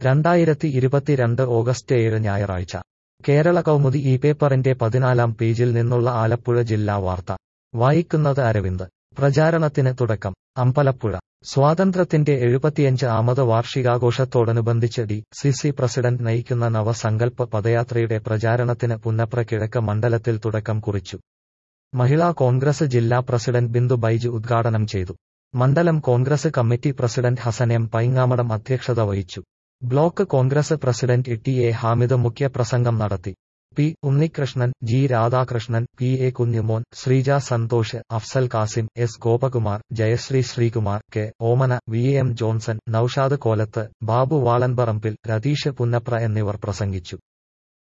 രണ്ടായിരത്തി ഇരുപത്തിരണ്ട് ഓഗസ്റ്റ് ഏഴ് ഞായറാഴ്ച കേരള കൗമുദി ഈ പേപ്പറിന്റെ പതിനാലാം പേജിൽ നിന്നുള്ള ആലപ്പുഴ ജില്ലാ വാർത്ത വായിക്കുന്നത് അരവിന്ദ് പ്രചാരണത്തിന് തുടക്കം അമ്പലപ്പുഴ സ്വാതന്ത്ര്യത്തിന്റെ എഴുപത്തിയഞ്ച് ആമത് വാർഷികാഘോഷത്തോടനുബന്ധിച്ച് ഡി സി സി പ്രസിഡന്റ് നയിക്കുന്ന നവസങ്കല്പ പദയാത്രയുടെ പ്രചാരണത്തിന് പുന്നപ്ര കിഴക്ക് മണ്ഡലത്തിൽ തുടക്കം കുറിച്ചു മഹിളാ കോൺഗ്രസ് ജില്ലാ പ്രസിഡന്റ് ബിന്ദു ബൈജു ഉദ്ഘാടനം ചെയ്തു മണ്ഡലം Congress committee president Hasan M Paingamadam അധ്യക്ഷത വഹിച്ചു block Congress president T A Hamid മുഖ്യപ്രസംഗം നടത്തി P Unnikrishnan G Radhakrishnan P A Kunjumon Sreeja Santhosh Afsal Kasim S Gopakumar Jayasree Sreekumar K Omana V M Johnson Naushad Kolath Babu Valanparambil Ratheesh Punnapra എന്നിവർ പ്രസംഗിച്ചു